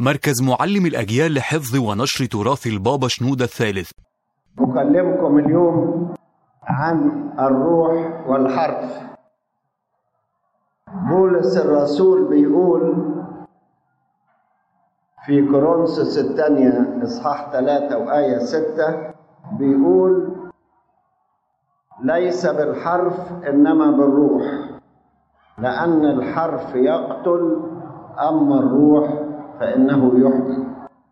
مركز معلم الأجيال لحفظ ونشر تراث البابا شنودة الثالث أكلمكم اليوم عن الروح والحرف بولس الرسول بيقول في كورنثوس الثانية إصحاح ثلاثة وآية ستة بيقول ليس بالحرف إنما بالروح لأن الحرف يقتل أما الروح فإنه يحيي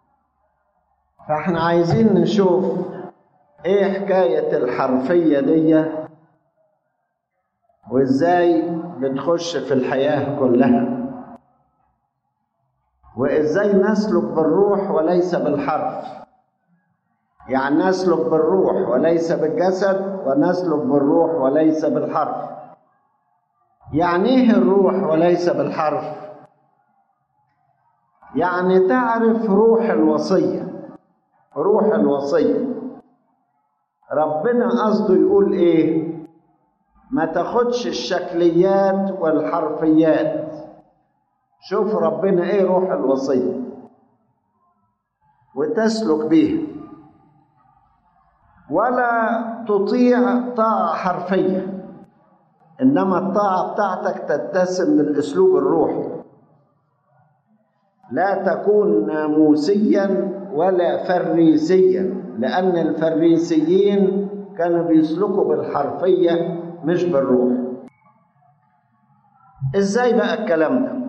فإحنا عايزين نشوف إيه حكاية الحرفية دي وإزاي بتخش في الحياة كلها وإزاي نسلك بالروح وليس بالحرف يعني نسلك بالروح وليس بالجسد ونسلك بالروح وليس بالحرف يعني ايه الروح وليس بالحرف يعني تعرف روح الوصيه روح الوصيه ربنا قصده يقول ايه ما تاخدش الشكليات والحرفيات شوف ربنا ايه روح الوصيه وتسلك بيها ولا تطيع طاعه حرفيه انما الطاعه بتاعتك تتسم بالاسلوب الروحي لا تكون ناموسيا ولا فريسيا لان الفريسيين كانوا بيسلكوا بالحرفيه مش بالروح ازاي بقى الكلام ده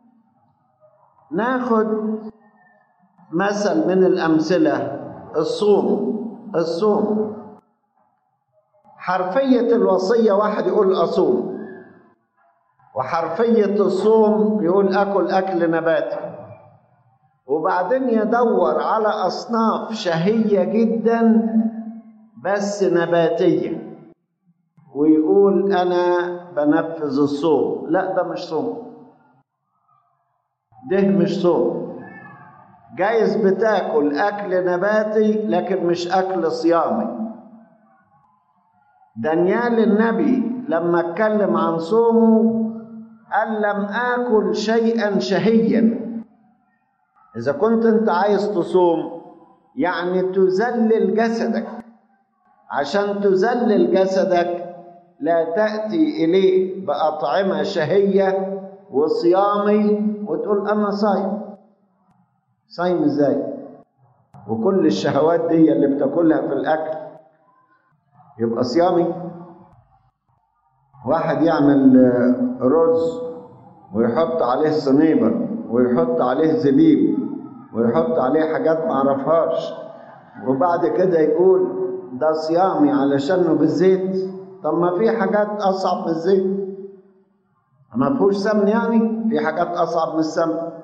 ناخد مثل من الامثله الصوم الصوم حرفية الوصية واحد يقول أصوم وحرفية الصوم يقول أكل أكل نباتي وبعدين يدور على أصناف شهية جدا بس نباتية ويقول أنا بنفذ الصوم لا ده مش صوم ده مش صوم جايز بتاكل أكل نباتي لكن مش أكل صيامي دانيال النبي لما اتكلم عن صومه قال لم آكل شيئا شهيا إذا كنت أنت عايز تصوم يعني تذلل جسدك عشان تذلل جسدك لا تأتي إليه بأطعمة شهية وصيامي وتقول أنا صايم صايم إزاي وكل الشهوات دي اللي بتاكلها في الأكل يبقى صيامي واحد يعمل رز ويحط عليه صنيبر ويحط عليه زبيب ويحط عليه حاجات ما اعرفهاش وبعد كده يقول ده صيامي علشانه بالزيت طب ما في حاجات اصعب من الزيت ما فيهوش سمن يعني في حاجات اصعب من السمن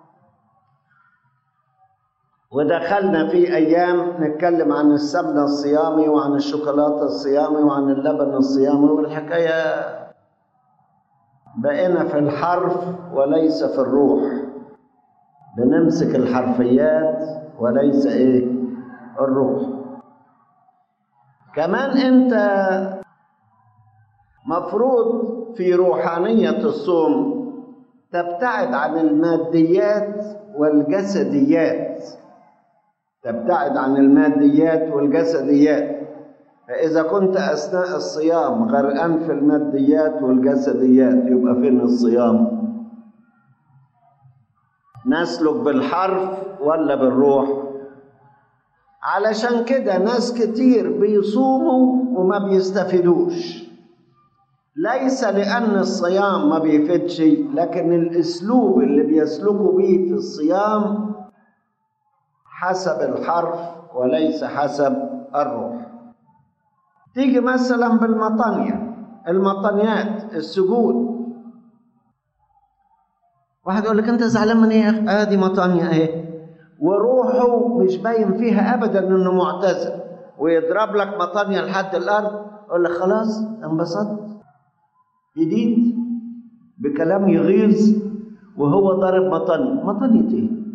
ودخلنا في ايام نتكلم عن السمنه الصيامي وعن الشوكولاته الصيامي وعن اللبن الصيامي والحكايه بقينا في الحرف وليس في الروح بنمسك الحرفيات وليس ايه الروح كمان انت مفروض في روحانيه الصوم تبتعد عن الماديات والجسديات تبتعد عن الماديات والجسديات فإذا كنت أثناء الصيام غرقان في الماديات والجسديات يبقى فين الصيام؟ نسلك بالحرف ولا بالروح؟ علشان كده ناس كتير بيصوموا وما بيستفيدوش ليس لأن الصيام ما بيفيدش لكن الأسلوب اللي بيسلكوا بيه في الصيام حسب الحرف وليس حسب الروح تيجي مثلا بالمطانية المطانيات السجود واحد يقول لك انت زعلان من ايه ادي مطانية اهي وروحه مش باين فيها ابدا انه معتزل ويضرب لك مطانية لحد الارض يقول لك خلاص انبسطت جديد بكلام يغيظ وهو ضارب مطانية مطانية ايه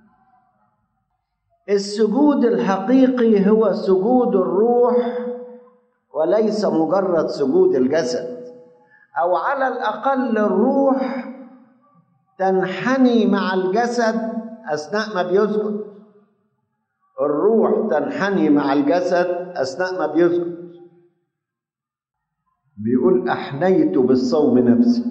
السجود الحقيقي هو سجود الروح وليس مجرد سجود الجسد او على الاقل الروح تنحني مع الجسد أثناء ما بيسجد الروح تنحني مع الجسد أثناء ما بيسجد بيقول أحنيت بالصوم نفسي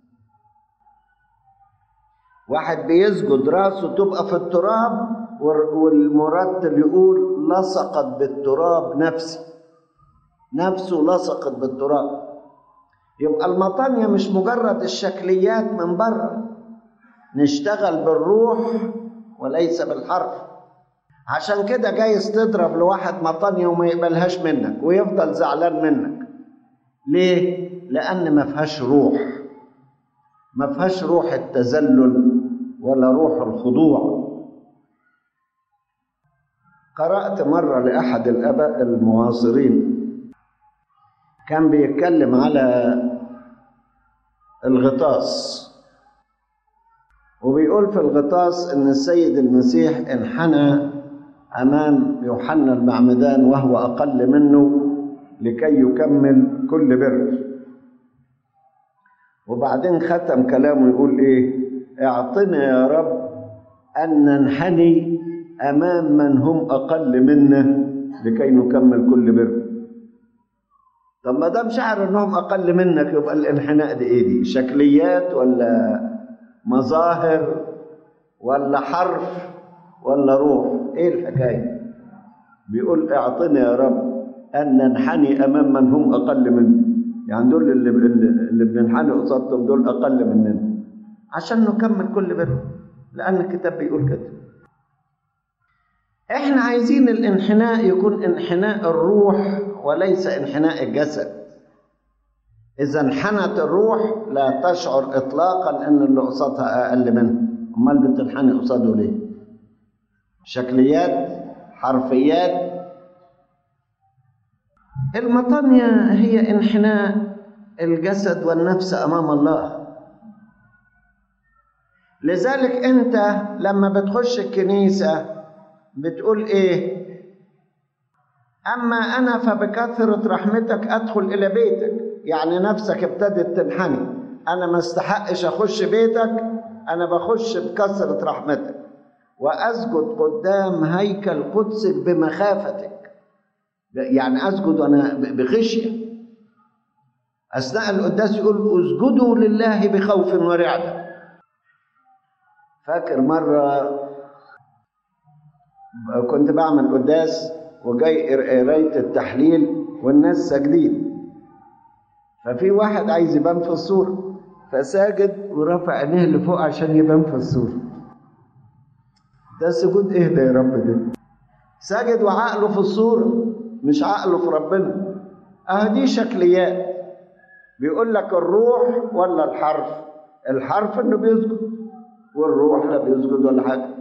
واحد بيسجد راسه تبقى في التراب والمرتل يقول لصقت بالتراب نفسي نفسه لصقت بالتراب يبقى المطانية مش مجرد الشكليات من بره نشتغل بالروح وليس بالحرف عشان كده جايز تضرب لواحد مطانية وما يقبلهاش منك ويفضل زعلان منك ليه؟ لأن ما فيهاش روح ما فيهاش روح التذلل ولا روح الخضوع قرأت مرة لأحد الآباء المعاصرين كان بيتكلم على الغطاس وبيقول في الغطاس ان السيد المسيح انحنى امام يوحنا المعمدان وهو اقل منه لكي يكمل كل بر وبعدين ختم كلامه يقول ايه اعطنا يا رب ان ننحني امام من هم اقل منا لكي نكمل كل بر طب ما دام شعر انهم اقل منك يبقى الانحناء دي ايه دي شكليات ولا مظاهر ولا حرف ولا روح ايه الحكايه بيقول اعطنا يا رب ان ننحني امام من هم اقل منا يعني دول اللي اللي بننحني قصادهم دول اقل مننا عشان نكمل كل بر لان الكتاب بيقول كده احنا عايزين الانحناء يكون انحناء الروح وليس انحناء الجسد اذا انحنت الروح لا تشعر اطلاقا ان اللي قصادها اقل منها امال بتنحني قصاده ليه شكليات حرفيات المطانية هي انحناء الجسد والنفس امام الله لذلك انت لما بتخش الكنيسه بتقول ايه اما انا فبكثره رحمتك ادخل الى بيتك يعني نفسك ابتدت تنحني انا ما استحقش اخش بيتك انا بخش بكثره رحمتك واسجد قدام هيكل قدسك بمخافتك يعني اسجد وانا بخشيه اثناء القداس يقول اسجدوا لله بخوف ورعده فاكر مره كنت بعمل قداس وجاي قرايه التحليل والناس ساجدين ففي واحد عايز يبان في الصوره فساجد ورفع عينيه لفوق عشان يبان في الصوره ده سجود ايه ده يا رب ده ساجد وعقله في الصوره مش عقله في ربنا اه دي شكليات بيقول لك الروح ولا الحرف الحرف انه بيسجد والروح لا بيسجد ولا حاجه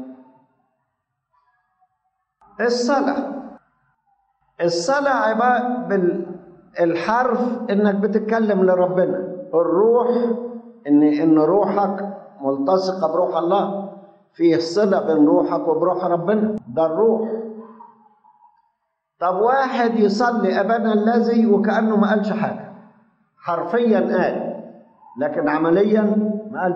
الصلاة الصلاة عبارة بالحرف انك بتتكلم لربنا الروح ان ان روحك ملتصقة بروح الله فيه صلة بين روحك وبروح ربنا ده الروح طب واحد يصلي ابانا الذي وكأنه ما قالش حاجة حرفيا قال لكن عمليا ما قالش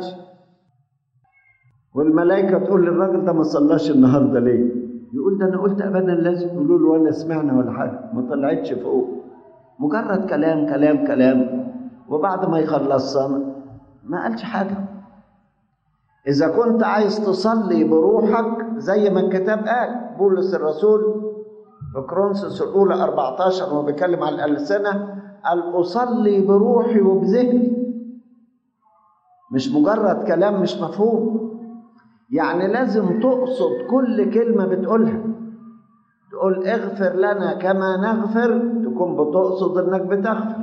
والملائكة تقول للراجل ده ما صلاش النهارده ليه؟ يقول ده انا قلت ابانا الذي يقولوا له ولا سمعنا ولا حاجه ما طلعتش فوق مجرد كلام كلام كلام وبعد ما يخلصنا ما قالش حاجه اذا كنت عايز تصلي بروحك زي ما الكتاب قال بولس الرسول في كرونسوس الاولى 14 وهو بيتكلم عن الالسنه قال اصلي بروحي وبذهني مش مجرد كلام مش مفهوم يعني لازم تقصد كل كلمة بتقولها تقول اغفر لنا كما نغفر تكون بتقصد انك بتغفر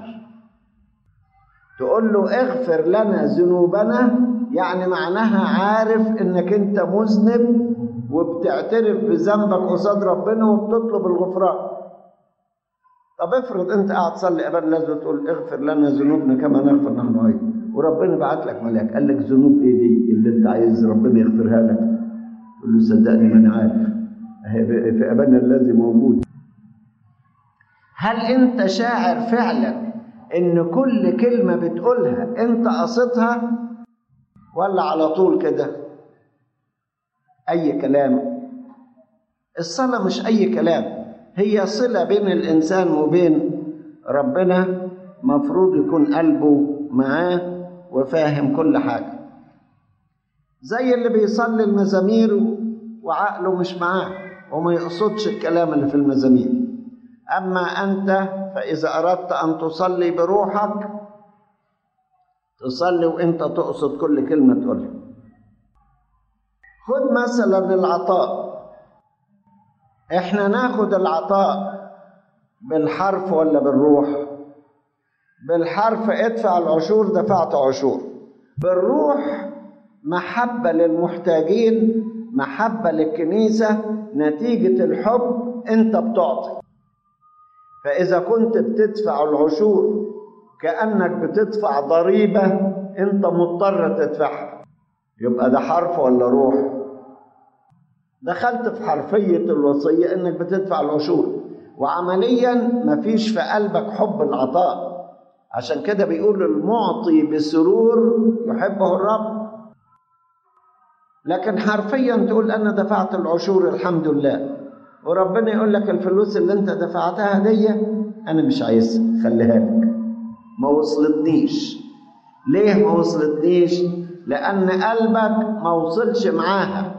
تقول له اغفر لنا ذنوبنا يعني معناها عارف انك انت مذنب وبتعترف بذنبك قصاد ربنا وبتطلب الغفران طب افرض انت قاعد تصلي ابدا لازم تقول اغفر لنا ذنوبنا كما نغفر نحن ايضا وربنا بعت لك ملاك قال لك ذنوب ايه دي اللي انت عايز ربنا يغفرها لك تقول له صدقني ما انا عارف في ابانا الذي موجود هل انت شاعر فعلا ان كل كلمه بتقولها انت قصدها ولا على طول كده أي كلام الصلاة مش أي كلام هي صلة بين الإنسان وبين ربنا مفروض يكون قلبه معاه وفاهم كل حاجة زي اللي بيصلي المزامير وعقله مش معاه وما يقصدش الكلام اللي في المزامير أما أنت فإذا أردت أن تصلي بروحك تصلي وأنت تقصد كل كلمة تقولها خد مثلا العطاء احنا ناخد العطاء بالحرف ولا بالروح بالحرف ادفع العشور دفعت عشور بالروح محبة للمحتاجين محبة للكنيسة نتيجة الحب انت بتعطي فإذا كنت بتدفع العشور كأنك بتدفع ضريبة انت مضطر تدفعها يبقى ده حرف ولا روح دخلت في حرفية الوصية انك بتدفع العشور وعمليا مفيش في قلبك حب العطاء عشان كده بيقول المعطي بسرور يحبه الرب لكن حرفيا تقول انا دفعت العشور الحمد لله وربنا يقول لك الفلوس اللي انت دفعتها دي انا مش عايزها خليها لك ما وصلتنيش ليه ما وصلتنيش لان قلبك ما وصلش معاها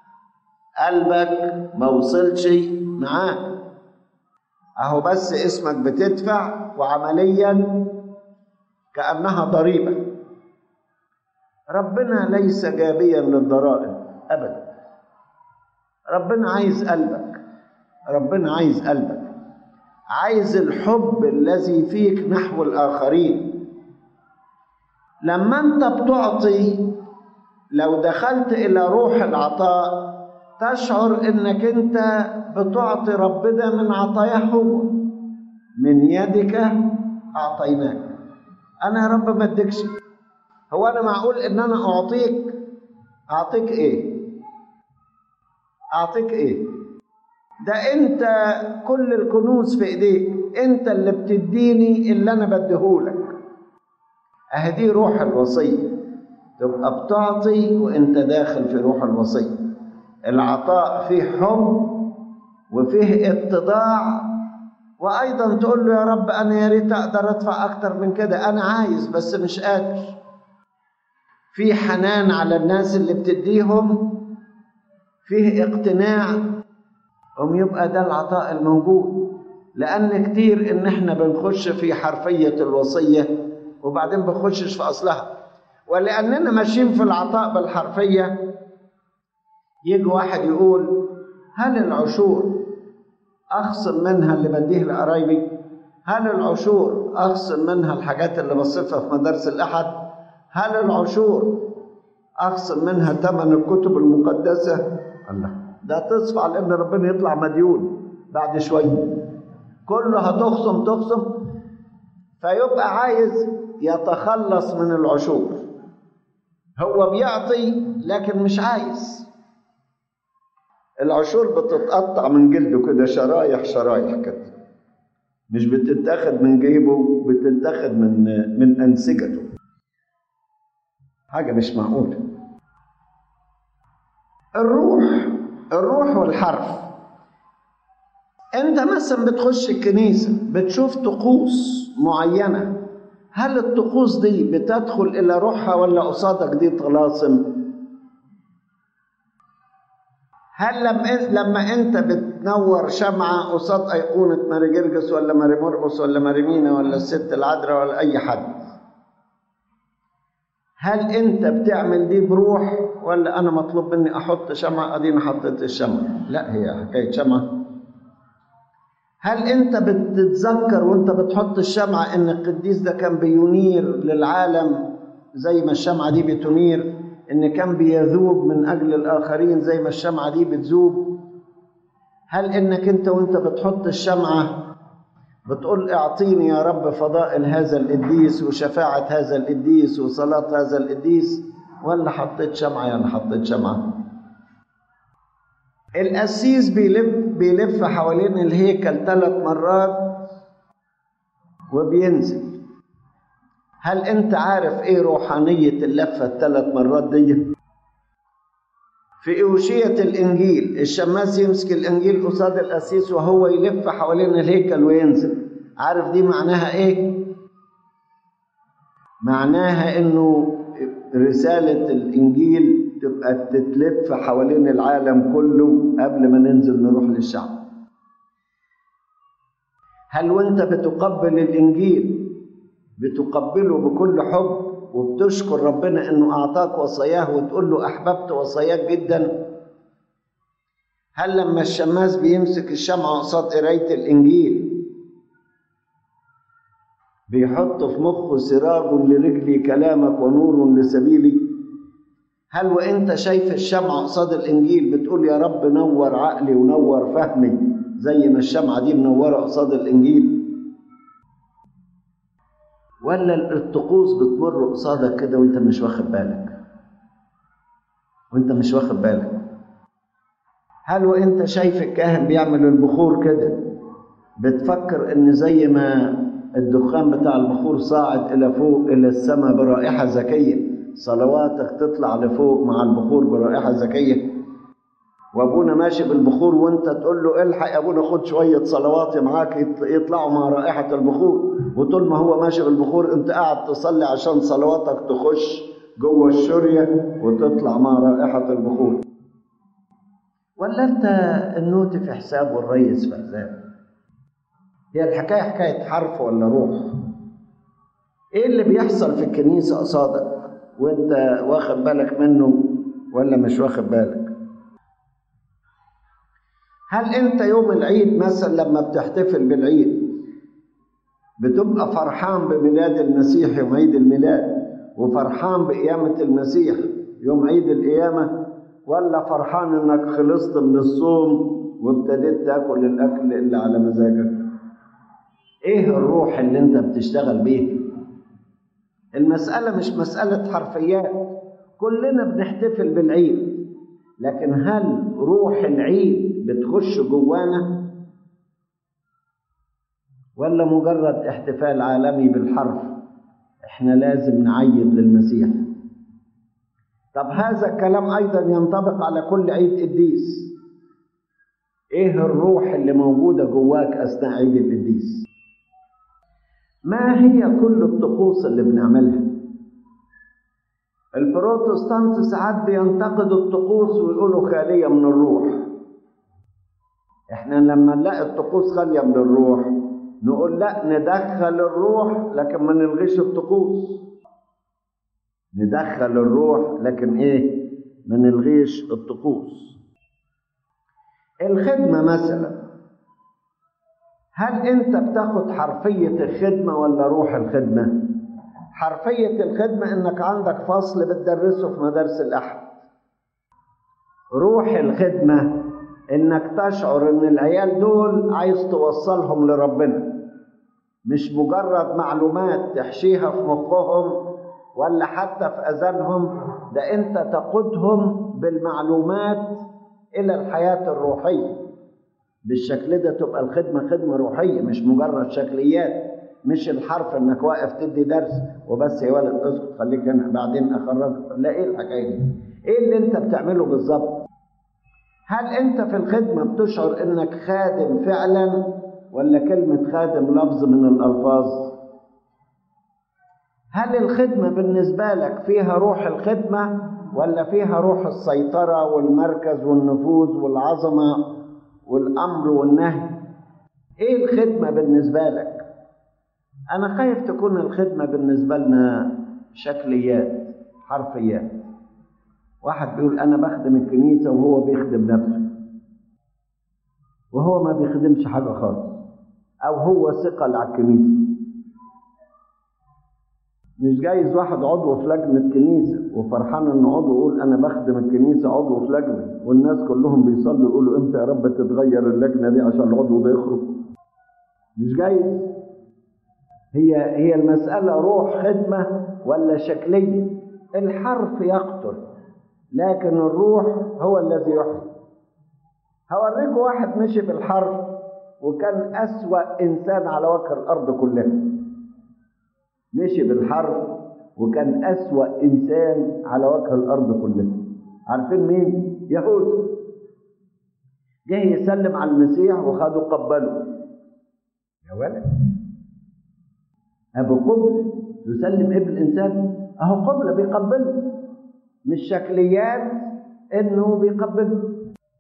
قلبك ما وصلش معاه اهو بس اسمك بتدفع وعمليا كانها ضريبه ربنا ليس جابيا للضرائب ابدا ربنا عايز قلبك ربنا عايز قلبك عايز الحب الذي فيك نحو الاخرين لما انت بتعطي لو دخلت الى روح العطاء تشعر انك انت بتعطي ربنا من عطاياه هو من يدك اعطيناك انا يا رب ما اديكش هو انا معقول ان انا اعطيك اعطيك ايه اعطيك ايه ده انت كل الكنوز في ايديك انت اللي بتديني اللي انا بديهولك اهي دي روح الوصيه تبقى بتعطي وانت داخل في روح الوصيه العطاء فيه حب وفيه اتضاع وايضا تقول له يا رب انا يا ريت اقدر ادفع اكتر من كده انا عايز بس مش قادر في حنان على الناس اللي بتديهم فيه اقتناع هم يبقى ده العطاء الموجود لان كتير ان احنا بنخش في حرفيه الوصيه وبعدين بنخشش في اصلها ولاننا ماشيين في العطاء بالحرفيه يجي واحد يقول هل العشور اخصم منها اللي بديه لقرايبي هل العشور اخصم منها الحاجات اللي بصرفها في مدارس الاحد هل العشور اخصم منها ثمن الكتب المقدسه الله ده تصفى على ان ربنا يطلع مديون بعد شويه كله هتخصم تخصم فيبقى عايز يتخلص من العشور هو بيعطي لكن مش عايز العشور بتتقطع من جلده كده شرايح شرايح كده مش بتتاخد من جيبه بتتاخد من من انسجته حاجه مش معقوله الروح الروح والحرف انت مثلا بتخش الكنيسه بتشوف طقوس معينه هل الطقوس دي بتدخل الى روحها ولا قصادك دي طلاسم هل لما لما انت بتنور شمعه قصاد ايقونه ماري جرجس ولا ماري مرقس ولا ماري مينا ولا الست العذراء ولا اي حد هل انت بتعمل دي بروح ولا انا مطلوب مني احط شمعه ادينا حطيت الشمعه لا هي حكايه شمعه هل انت بتتذكر وانت بتحط الشمعه ان القديس ده كان بينير للعالم زي ما الشمعه دي بتنير ان كان بيذوب من اجل الاخرين زي ما الشمعه دي بتذوب هل انك انت وانت بتحط الشمعه بتقول اعطيني يا رب فضائل هذا القديس وشفاعه هذا القديس وصلاه هذا القديس ولا حطيت شمعه يعني حطيت شمعه القسيس بيلف بيلف حوالين الهيكل ثلاث مرات وبينزل هل انت عارف ايه روحانية اللفة الثلاث مرات دي في أوشية الإنجيل الشماس يمسك الإنجيل قصاد القسيس وهو يلف حوالين الهيكل وينزل عارف دي معناها إيه؟ معناها إنه رسالة الإنجيل تبقى تتلف حوالين العالم كله قبل ما ننزل نروح للشعب هل وانت بتقبل الإنجيل بتقبله بكل حب وبتشكر ربنا انه اعطاك وصاياه وتقول له احببت وصاياك جدا هل لما الشماس بيمسك الشمعة قصاد قراية الإنجيل بيحط في مخه سراج لرجلي كلامك ونور لسبيلي هل وانت شايف الشمعة قصاد الإنجيل بتقول يا رب نور عقلي ونور فهمي زي ما الشمعة دي منورة قصاد الإنجيل ولا الطقوس بتمر قصادك كده وانت مش واخد بالك وانت مش واخد بالك هل وانت شايف الكاهن بيعمل البخور كده بتفكر ان زي ما الدخان بتاع البخور صاعد الى فوق الى السماء برائحه زكيه صلواتك تطلع لفوق مع البخور برائحه زكيه وابونا ماشي بالبخور وانت تقول له الحق يا ابونا خد شويه صلواتي معاك يطلعوا مع رائحه البخور وطول ما هو ماشي بالبخور انت قاعد تصلي عشان صلواتك تخش جوه الشريه وتطلع مع رائحه البخور ولا انت النوت في حساب والريس في حساب هي الحكايه حكايه حرف ولا روح ايه اللي بيحصل في الكنيسه قصادك وانت واخد بالك منه ولا مش واخد بالك هل انت يوم العيد مثلا لما بتحتفل بالعيد بتبقى فرحان بميلاد المسيح يوم عيد الميلاد وفرحان بقيامة المسيح يوم عيد القيامة ولا فرحان انك خلصت من الصوم وابتديت تاكل الاكل اللي على مزاجك ايه الروح اللي انت بتشتغل بيه المسألة مش مسألة حرفيات كلنا بنحتفل بالعيد لكن هل روح العيد بتخش جوانا ولا مجرد احتفال عالمي بالحرف احنا لازم نعيد للمسيح طب هذا الكلام ايضا ينطبق على كل عيد قديس ايه الروح اللي موجوده جواك اثناء عيد القديس ما هي كل الطقوس اللي بنعملها البروتستانت ساعات بينتقدوا الطقوس ويقولوا خاليه من الروح احنا لما نلاقي الطقوس خاليه من الروح نقول لا ندخل الروح لكن ما نلغيش الطقوس ندخل الروح لكن ايه ما نلغيش الطقوس الخدمة مثلا هل انت بتاخد حرفية الخدمة ولا روح الخدمة حرفية الخدمة انك عندك فصل بتدرسه في مدارس الاحد روح الخدمة انك تشعر ان العيال دول عايز توصلهم لربنا مش مجرد معلومات تحشيها في مخهم ولا حتى في اذانهم ده انت تقودهم بالمعلومات الى الحياه الروحيه بالشكل ده تبقى الخدمه خدمه روحيه مش مجرد شكليات مش الحرف انك واقف تدي درس وبس يا ولد اسكت خليك هنا بعدين اخرج لا ايه الحكايه دي ايه اللي انت بتعمله بالظبط هل انت في الخدمه بتشعر انك خادم فعلا ولا كلمه خادم لفظ من الالفاظ هل الخدمه بالنسبه لك فيها روح الخدمه ولا فيها روح السيطره والمركز والنفوذ والعظمه والامر والنهي ايه الخدمه بالنسبه لك انا خايف تكون الخدمه بالنسبه لنا شكليات حرفيات واحد بيقول انا بخدم الكنيسه وهو بيخدم نفسه وهو ما بيخدمش حاجه خالص او هو ثقل على الكنيسه مش جايز واحد عضو في لجنه كنيسه وفرحان ان عضو يقول انا بخدم الكنيسه عضو في لجنه والناس كلهم بيصلوا يقولوا امتى يا رب تتغير اللجنه دي عشان العضو ده يخرج مش جايز هي هي المساله روح خدمه ولا شكليه الحرف يقتل لكن الروح هو الذي يحيي هوريكم واحد مشي بالحرف وكان أسوأ إنسان على وجه الأرض كلها مشي بالحرف وكان أسوأ إنسان على وجه الأرض كلها عارفين مين؟ يهوذا جه يسلم على المسيح وخدوا قبلوا يا ولد ابو قبله يسلم ابن الانسان اهو قبله بيقبله مش شكليات انه بيقبله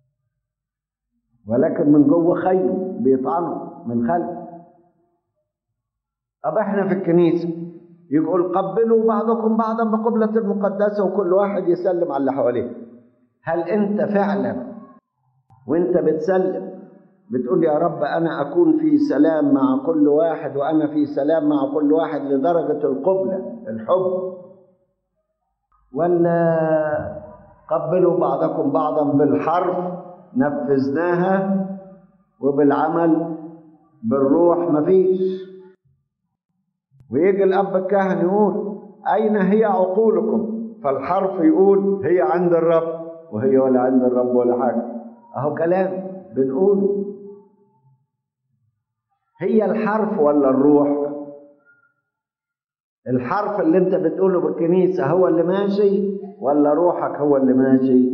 ولكن من جوه خيره بيطعنه من خلف طب احنا في الكنيسه يقول قبلوا بعضكم بعضا بقبلة المقدسة وكل واحد يسلم على اللي حواليه هل انت فعلا وانت بتسلم بتقول يا رب انا اكون في سلام مع كل واحد وانا في سلام مع كل واحد لدرجة القبلة الحب ولا قبلوا بعضكم بعضا بالحرف نفذناها وبالعمل بالروح مفيش ويجي الاب الكاهن يقول اين هي عقولكم فالحرف يقول هي عند الرب وهي ولا عند الرب ولا حاجه اهو كلام بنقوله هي الحرف ولا الروح الحرف اللي انت بتقوله بالكنيسه هو اللي ماشي ولا روحك هو اللي ماشي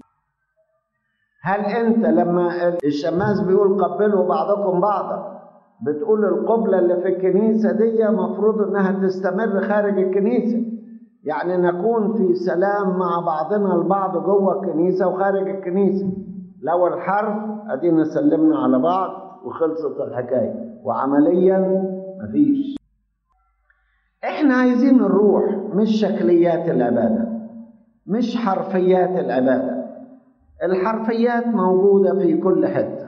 هل انت لما الشماس بيقول قبلوا بعضكم بعضا بتقول القبلة اللي في الكنيسة دي مفروض انها تستمر خارج الكنيسة يعني نكون في سلام مع بعضنا البعض جوه الكنيسة وخارج الكنيسة لو الحرف ادينا سلمنا على بعض وخلصت الحكاية وعمليا مفيش احنا عايزين الروح مش شكليات العبادة مش حرفيات العبادة الحرفيات موجودة في كل حتة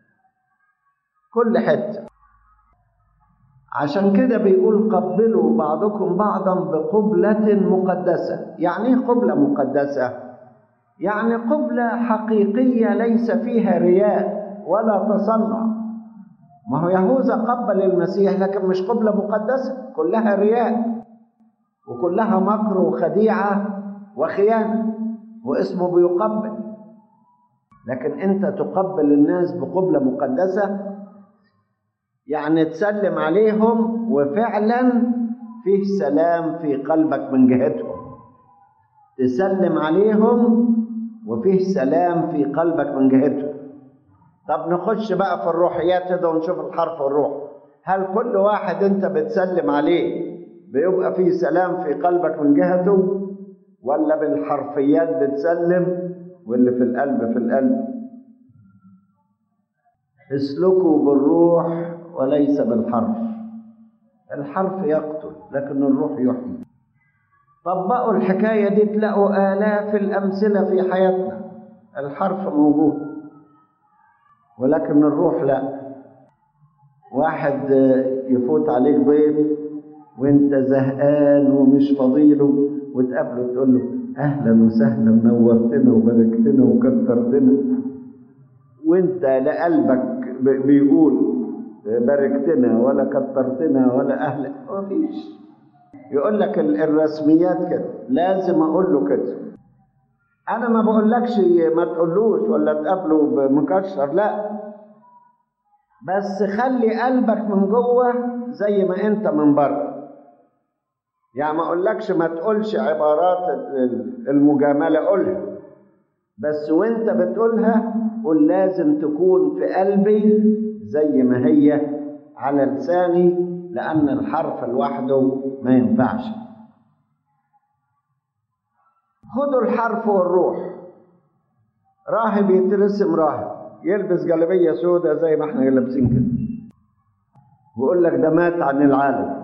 كل حتة عشان كده بيقول قبلوا بعضكم بعضا بقبلة مقدسة يعني ايه قبلة مقدسة يعني قبلة حقيقية ليس فيها رياء ولا تصنع ما هو يهوذا قبل المسيح لكن مش قبلة مقدسة كلها رياء وكلها مكر وخديعة وخيانة واسمه بيقبل لكن انت تقبل الناس بقبلة مقدسة يعني تسلم عليهم وفعلا فيه سلام في قلبك من جهتهم تسلم عليهم وفيه سلام في قلبك من جهتهم طب نخش بقى في الروحيات كده ونشوف الحرف والروح هل كل واحد انت بتسلم عليه بيبقى فيه سلام في قلبك من جهته ولا بالحرفيات بتسلم واللي في القلب في القلب اسلكوا بالروح وليس بالحرف الحرف يقتل لكن الروح يحيي طبقوا الحكاية دي تلاقوا آلاف الأمثلة في حياتنا الحرف موجود ولكن الروح لا واحد يفوت عليك ضيف وانت زهقان ومش فضيله وتقابله تقول له اهلا وسهلا نورتنا وباركتنا وكترتنا وانت لا قلبك بيقول باركتنا ولا كترتنا ولا اهلا مفيش يقول لك الرسميات كده لازم اقول له كده انا ما بقولكش ما تقولوش ولا تقابله بمكشر لا بس خلي قلبك من جوه زي ما انت من بره يعني ما اقولكش ما تقولش عبارات المجامله قولها بس وانت بتقولها قول لازم تكون في قلبي زي ما هي على لساني لأن الحرف لوحده ما ينفعش خدوا الحرف والروح راهب يترسم راهب يلبس جلابية سوداء زي ما احنا لابسين كده ويقول لك ده مات عن العالم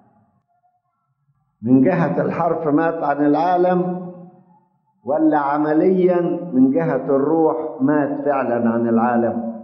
من جهة الحرف مات عن العالم ولا عمليا من جهة الروح مات فعلا عن العالم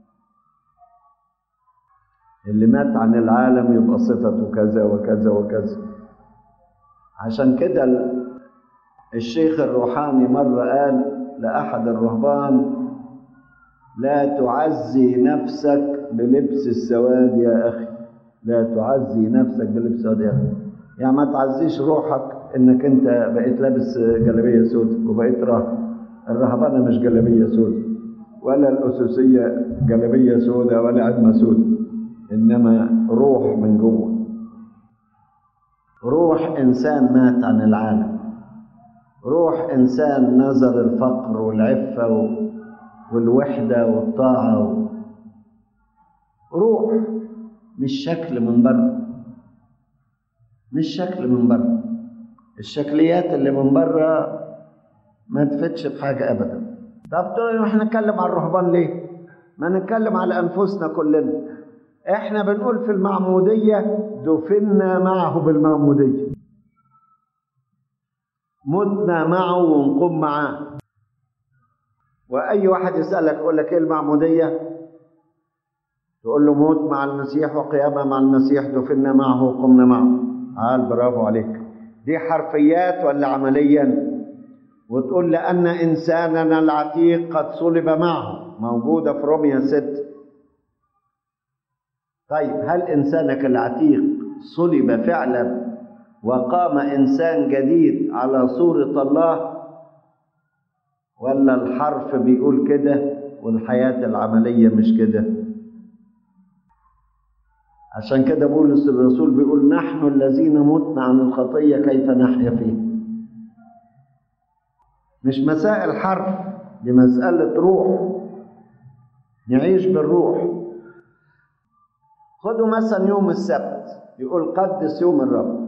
اللي مات عن العالم يبقى صفته كذا وكذا وكذا عشان كده الشيخ الروحاني مرة قال لأحد الرهبان لا تعزي نفسك بلبس السواد يا أخي لا تعزي نفسك بلبس السواد يا أخي يعني ما تعزيش روحك انك انت بقيت لابس جلابيه سود وبقيت راهب الرهبانه مش جلابيه سود ولا الاسوسيه جلابيه سوداء ولا عدمه سوداء انما روح من جوه روح انسان مات عن العالم روح إنسان نظر الفقر والعفة و- والوحدة والطاعة و... روح مش شكل من بره مش شكل من بره الشكليات اللي من بره ما تفيدش بحاجة أبدا طب تقولوا احنا نتكلم عن الرهبان ليه؟ ما نتكلم على أنفسنا كلنا احنا بنقول في المعمودية دفنا معه بالمعمودية متنا معه ونقوم معاه وأي واحد يسألك يقول لك إيه المعمودية؟ تقول له موت مع المسيح وقيامة مع المسيح دفنا معه وقمنا معه قال برافو عليك دي حرفيات ولا عمليا وتقول لأن إنساننا العتيق قد صلب معه موجودة في روميا 6 طيب هل إنسانك العتيق صلب فعلا وقام إنسان جديد على صورة الله ولا الحرف بيقول كده والحياة العملية مش كده عشان كده بولس الرسول بيقول نحن الذين متنا عن الخطية كيف نحيا فيه مش مسائل حرف دي مسألة روح نعيش بالروح خدوا مثلا يوم السبت يقول قدس يوم الرب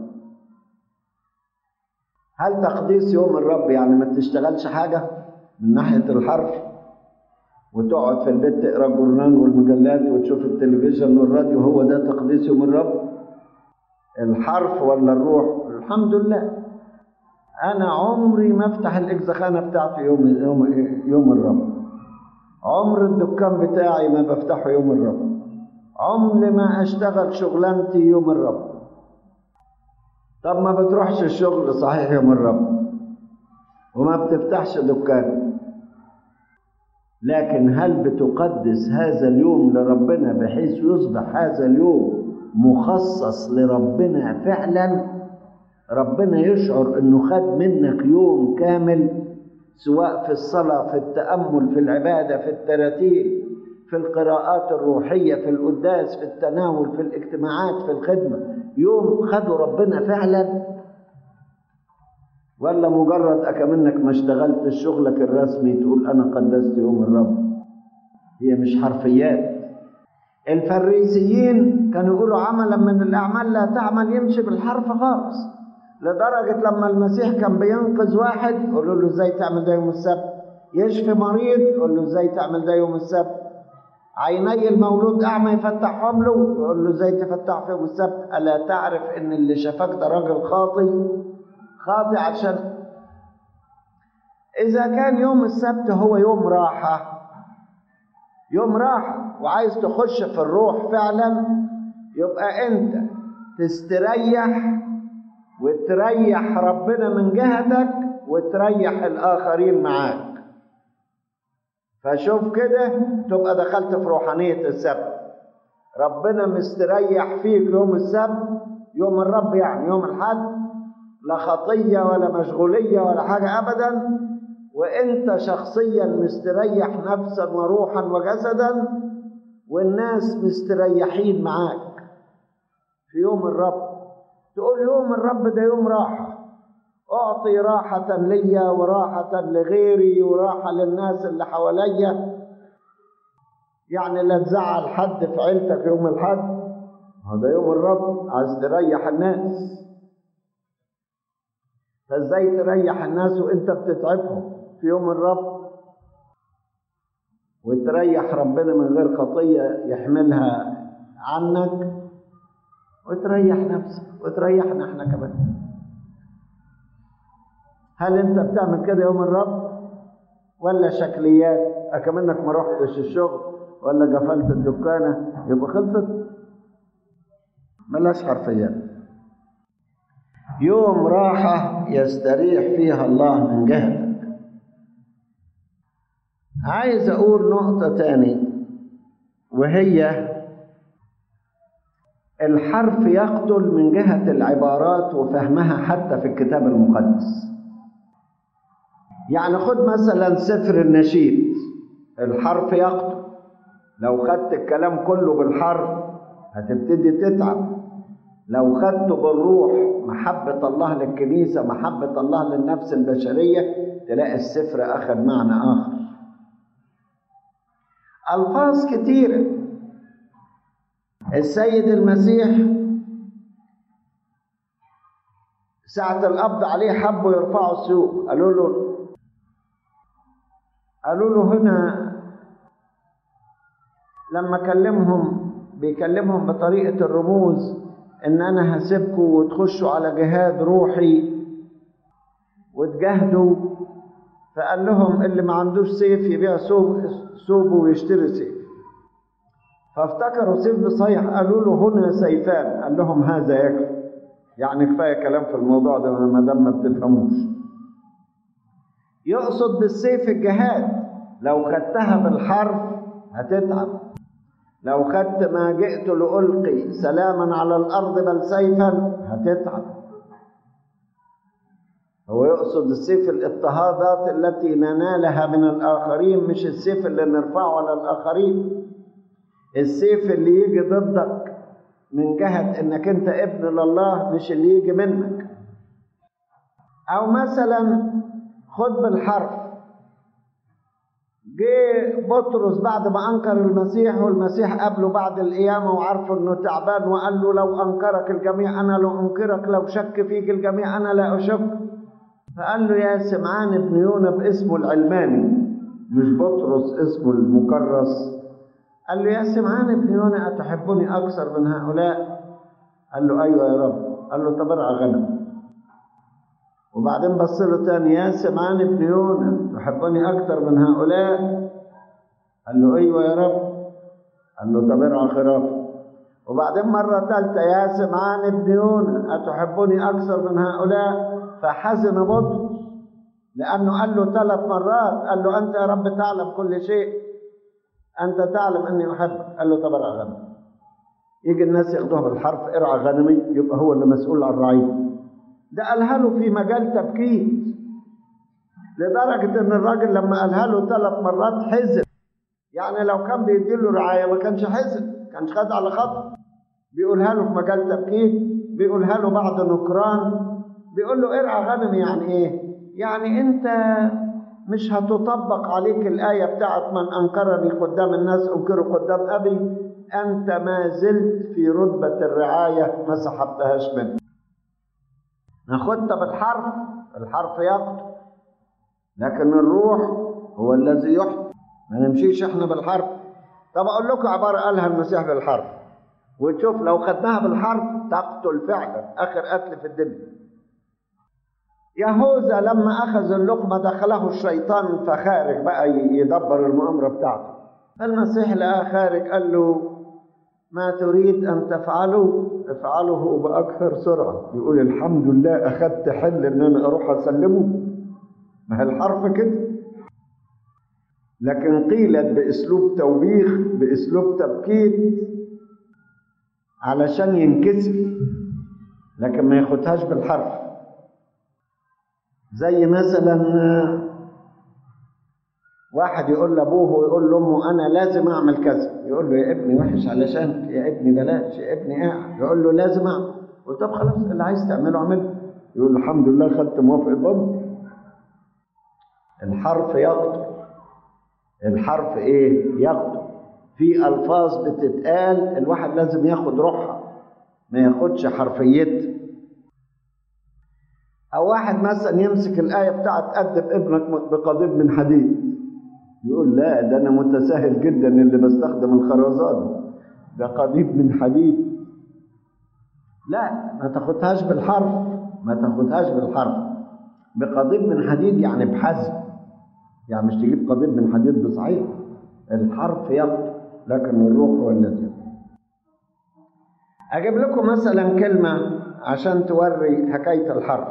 هل تقديس يوم الرب يعني ما تشتغلش حاجة من ناحية الحرف وتقعد في البيت تقرا الجورنال والمجلات وتشوف التلفزيون والراديو هو ده تقديس يوم الرب الحرف ولا الروح الحمد لله انا عمري ما افتح الاجزخانه بتاعتي يوم يوم يوم الرب عمر الدكان بتاعي ما بفتحه يوم الرب عمري ما اشتغل شغلانتي يوم الرب طب ما بتروحش الشغل صحيح يوم الرب وما بتفتحش دكان لكن هل بتقدس هذا اليوم لربنا بحيث يصبح هذا اليوم مخصص لربنا فعلا ربنا يشعر انه خد منك يوم كامل سواء في الصلاة في التأمل في العبادة في التراتيل في القراءات الروحية في القداس في التناول في الاجتماعات في الخدمة يوم خده ربنا فعلا ولا مجرد أكمنك ما اشتغلت شغلك الرسمي تقول أنا قدست يوم الرب هي مش حرفيات الفريسيين كانوا يقولوا عملا من الأعمال لا تعمل يمشي بالحرف خالص لدرجة لما المسيح كان بينقذ واحد يقولوا له ازاي تعمل ده يوم السبت يشفي مريض يقول له ازاي تعمل ده يوم السبت عيني المولود أعمى يفتحهم له يقول له ازاي تفتح في يوم السبت ألا تعرف إن اللي شافك ده راجل خاطي خاطي عشان إذا كان يوم السبت هو يوم راحة يوم راحة وعايز تخش في الروح فعلا يبقى أنت تستريح وتريح ربنا من جهتك وتريح الآخرين معاك فشوف كده تبقى دخلت في روحانية السبت ربنا مستريح فيك يوم السبت يوم الرب يعني يوم الحد لا خطية ولا مشغولية ولا حاجة أبدا وأنت شخصيا مستريح نفسا وروحا وجسدا والناس مستريحين معاك في يوم الرب تقول يوم الرب ده يوم راحة أعطي راحة لي وراحة لغيري وراحة للناس اللي حواليا يعني لا تزعل حد في عيلتك يوم الحد هذا يوم الرب عايز تريح الناس فازاي تريح الناس وانت بتتعبهم في يوم الرب وتريح ربنا من غير خطية يحملها عنك وتريح نفسك وتريحنا احنا كمان هل انت بتعمل كده يوم الرب ولا شكليات اكمنك ما رحتش الشغل ولا قفلت الدكانة يبقى خلصت ملاش حرفيات يوم راحة يستريح فيها الله من جهتك عايز أقول نقطة تاني وهي الحرف يقتل من جهة العبارات وفهمها حتى في الكتاب المقدس يعني خد مثلا سفر النشيد الحرف يقتل لو خدت الكلام كله بالحرف هتبتدي تتعب لو خدته بالروح محبة الله للكنيسة محبة الله للنفس البشرية تلاقي السفر أخذ معنى آخر ألفاظ كتيرة السيد المسيح ساعة القبض عليه حبوا يرفعوا السيوف قالوا له قالوا له هنا لما كلمهم بيكلمهم بطريقة الرموز إن أنا هسيبكم وتخشوا على جهاد روحي وتجاهدوا فقال لهم اللي ما عندوش سيف يبيع ثوب ثوبه ويشتري سيف فافتكروا سيف بصيح قالوا له هنا سيفان قال لهم هذا يكفي يعني كفايه كلام في الموضوع ده ما دام ما بتفهموش يقصد بالسيف الجهاد لو خدتها بالحرف هتتعب لو خدت ما جئت لألقي سلاما على الأرض بل سيفا هتتعب هو يقصد السيف الاضطهادات التي ننالها من الآخرين مش السيف اللي نرفعه على الآخرين السيف اللي يجي ضدك من جهة انك انت ابن لله مش اللي يجي منك او مثلا خد بالحرف جه بطرس بعد ما انكر المسيح والمسيح قابله بعد القيامه وعرفه انه تعبان وقال له لو انكرك الجميع انا لا انكرك لو شك فيك الجميع انا لا اشك فقال له يا سمعان ابن يونا باسمه العلماني مش بطرس اسمه المكرس قال له يا سمعان ابن يونا أتحبني أكثر من هؤلاء قال له أيوة يا رب قال له طب ارعى غنم وبعدين بص له تاني يا سمعان ابن يونا تحبني أكثر من هؤلاء قال له أيوة يا رب قال له طب ارعى خراف وبعدين مرة ثالثة يا سمعان ابن يونا أتحبني أكثر من هؤلاء فحزن بطرس لأنه قال له ثلاث مرات قال له أنت يا رب تعلم كل شيء أنت تعلم أني أحبك قال له طب ارعى غنم يجي الناس ياخدوها بالحرف ارعى غنمي يبقى هو اللي مسؤول عن الرعية ده قالها له في مجال تبكيت لدرجة إن الراجل لما قالها له ثلاث مرات حزن يعني لو كان بيديله رعاية ما كانش حزن كانش خد على خطر بيقولها له في مجال تبكيت بيقولها له بعد نكران بيقول له ارعى غنمي يعني ايه يعني انت مش هتطبق عليك الآية بتاعت من أنكرني قدام الناس أنكره قدام أبي أنت ما زلت في رتبة الرعاية ما سحبتهاش منه ناخدها بالحرف الحرف يقتل لكن الروح هو الذي يحكم ما نمشيش احنا بالحرف طب اقول لكم عباره قالها المسيح بالحرف وتشوف لو خدناها بالحرف تقتل فعلا اخر قتل في الدنيا يهوذا لما اخذ اللقمه دخله الشيطان فخارج بقى يدبر المؤامره بتاعته المسيح لقاه خارج قال له ما تريد ان تفعله افعله باكثر سرعه يقول الحمد لله اخذت حل ان انا اروح اسلمه ما هي الحرف كده لكن قيلت باسلوب توبيخ باسلوب تبكيت علشان ينكسف لكن ما ياخدهاش بالحرف زي مثلا واحد يقول لابوه ويقول لامه انا لازم اعمل كذا يقول له يا ابني وحش علشان يا ابني بلاش يا ابني قاعد يقول له لازم اعمل يقول طب خلاص اللي عايز تعمله اعمله يقول له الحمد لله خدت موافقه بابا الحرف يقتل الحرف ايه يقتل في الفاظ بتتقال الواحد لازم ياخد روحها ما ياخدش حرفيتها او واحد مثلا يمسك الايه بتاعت ادب ابنك بقضيب من حديد يقول لا ده انا متساهل جدا اللي بستخدم الخرزان ده قضيب من حديد لا ما تاخدهاش بالحرف ما تاخدهاش بالحرف بقضيب من حديد يعني بحزم يعني مش تجيب قضيب من حديد بصحيح الحرف يقتل لكن الروح هو الذي اجيب لكم مثلا كلمه عشان توري حكايه الحرف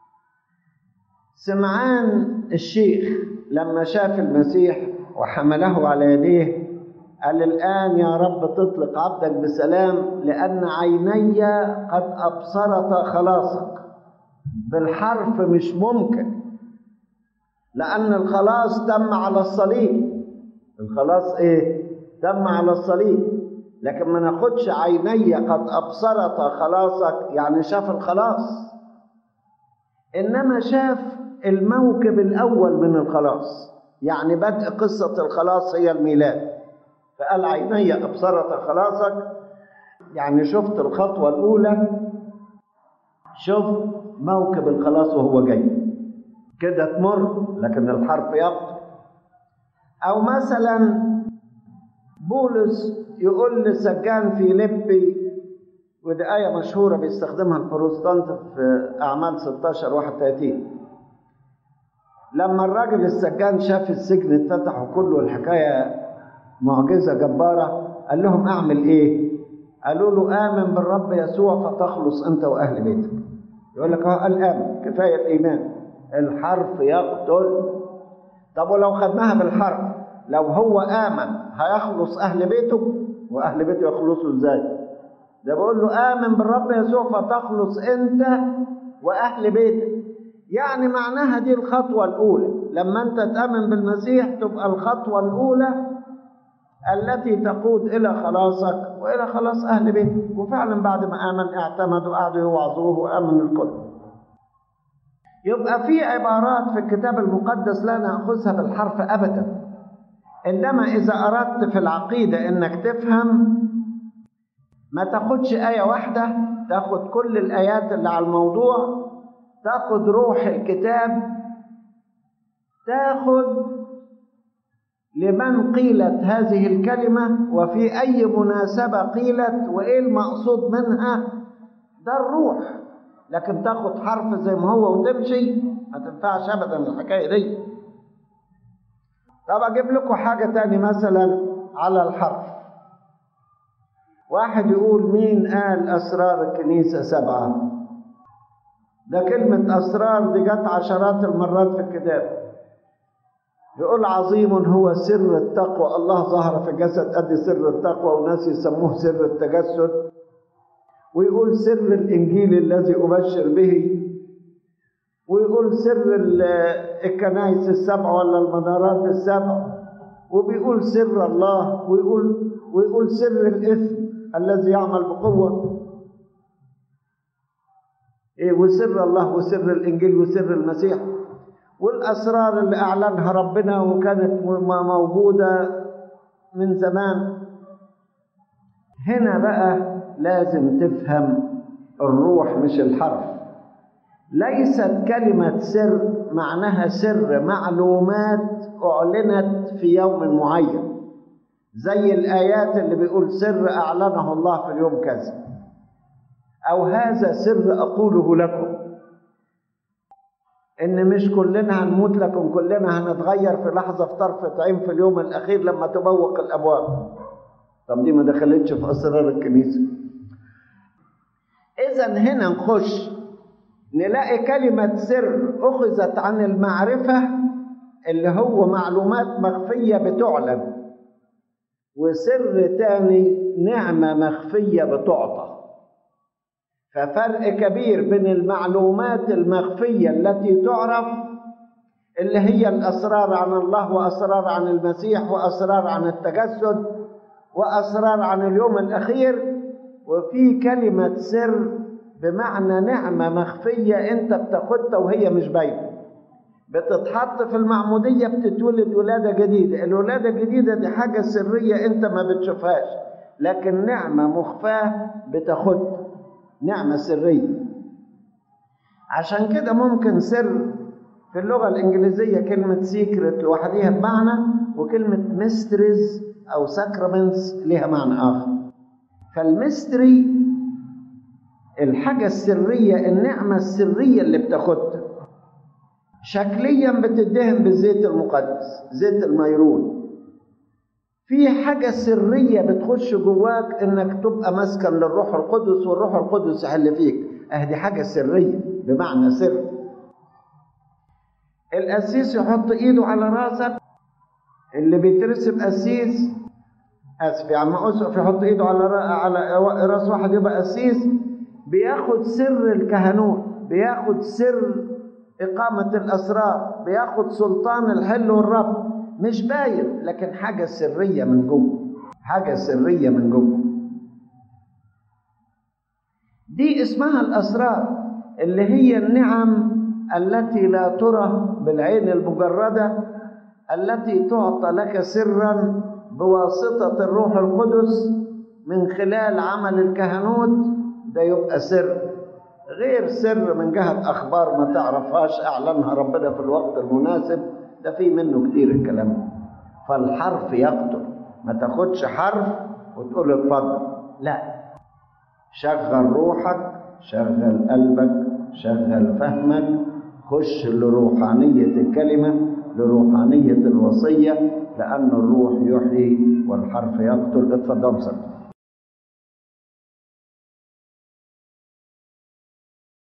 سمعان الشيخ لما شاف المسيح وحمله على يديه قال الآن يا رب تطلق عبدك بسلام لأن عيني قد أبصرت خلاصك بالحرف مش ممكن لأن الخلاص تم على الصليب الخلاص إيه؟ تم على الصليب لكن ما ناخدش عيني قد ابصرت خلاصك يعني شاف الخلاص انما شاف الموكب الاول من الخلاص يعني بدء قصه الخلاص هي الميلاد فقال عيني ابصرت خلاصك يعني شفت الخطوه الاولى شفت موكب الخلاص وهو جاي كده تمر لكن الحرف يقطع او مثلا بولس يقول لسجان فيليبي ودي آية مشهورة بيستخدمها البروتستانت في أعمال 16 31 لما الراجل السجان شاف السجن اتفتح وكله الحكاية معجزة جبارة قال لهم أعمل إيه؟ قالوا له آمن بالرب يسوع فتخلص أنت وأهل بيتك يقول لك أهو قال آمن كفاية الإيمان الحرف يقتل طب ولو خدناها بالحرف لو هو آمن هيخلص أهل بيته وأهل بيته يخلصوا إزاي؟ ده بقول له آمن بالرب يسوع فتخلص أنت وأهل بيتك يعني معناها دي الخطوة الأولى لما أنت تآمن بالمسيح تبقى الخطوة الأولى التي تقود إلى خلاصك وإلى خلاص أهل بيتك وفعلا بعد ما آمن اعتمدوا قعدوا يوعظوه وآمن الكل يبقى في عبارات في الكتاب المقدس لا نأخذها بالحرف أبدا إنما إذا أردت في العقيدة إنك تفهم ما تاخدش آية واحدة تاخد كل الآيات اللي على الموضوع تاخد روح الكتاب تاخد لمن قيلت هذه الكلمة وفي أي مناسبة قيلت وإيه المقصود منها ده الروح لكن تاخد حرف زي ما هو وتمشي ما تنفعش أبدا الحكاية دي طب أجيب لكم حاجة تاني مثلا على الحرف واحد يقول مين قال أسرار الكنيسة سبعة ده كلمة أسرار دي جت عشرات المرات في الكتاب يقول عظيم هو سر التقوى الله ظهر في جسد أدي سر التقوى وناس يسموه سر التجسد ويقول سر الإنجيل الذي أبشر به ويقول سر الكنائس السبع ولا المنارات السبع وبيقول سر الله ويقول ويقول سر الإثم الذي يعمل بقوة إيه وسر الله وسر الإنجيل وسر المسيح والأسرار اللي أعلنها ربنا وكانت موجودة من زمان هنا بقى لازم تفهم الروح مش الحرف ليست كلمة سر معناها سر معلومات أعلنت في يوم معين زي الآيات اللي بيقول سر أعلنه الله في اليوم كذا أو هذا سر أقوله لكم إن مش كلنا هنموت لكن كلنا هنتغير في لحظة في طرفة عين في اليوم الأخير لما تبوق الأبواب طب دي ما دخلتش في أسرار الكنيسة إذا هنا نخش نلاقي كلمة سر أخذت عن المعرفة اللي هو معلومات مخفية بتعلن وسر تاني نعمة مخفية بتعطى ففرق كبير بين المعلومات المخفية التي تعرف اللي هي الأسرار عن الله وأسرار عن المسيح وأسرار عن التجسد وأسرار عن اليوم الأخير وفي كلمة سر بمعنى نعمة مخفية أنت بتاخدها وهي مش باينة بتتحط في المعمودية بتتولد ولادة جديدة الولادة الجديدة دي حاجة سرية أنت ما بتشوفهاش لكن نعمة مخفاة بتاخدها نعمة سرية عشان كده ممكن سر في اللغة الإنجليزية كلمة سيكرت لوحديها بمعنى وكلمة ميستريز أو ساكرامنتس لها معنى آخر فالميستري الحاجة السرية النعمة السرية اللي بتاخدها شكليا بتدهن بالزيت المقدس زيت الميرون في حاجة سرية بتخش جواك انك تبقى مسكن للروح القدس والروح القدس يحل فيك اهدي حاجة سرية بمعنى سر القسيس يحط ايده على راسك اللي بيترسم قسيس اسف يا عم اسقف يحط ايده على على راس واحد يبقى قسيس بياخد سر الكهنوت بياخد سر إقامة الأسرار بياخد سلطان الحل والرب مش باين لكن حاجة سرية من جوه حاجة سرية من جوه دي اسمها الأسرار اللي هي النعم التي لا ترى بالعين المجردة التي تعطى لك سرا بواسطة الروح القدس من خلال عمل الكهنوت ده يبقى سر غير سر من جهة أخبار ما تعرفهاش أعلنها ربنا في الوقت المناسب ده في منه كتير الكلام ده فالحرف يقتل ما تاخدش حرف وتقول اتفضل لا شغل روحك شغل قلبك شغل فهمك خش لروحانية الكلمة لروحانية الوصية لأن الروح يحيي والحرف يقتل اتفضل صدق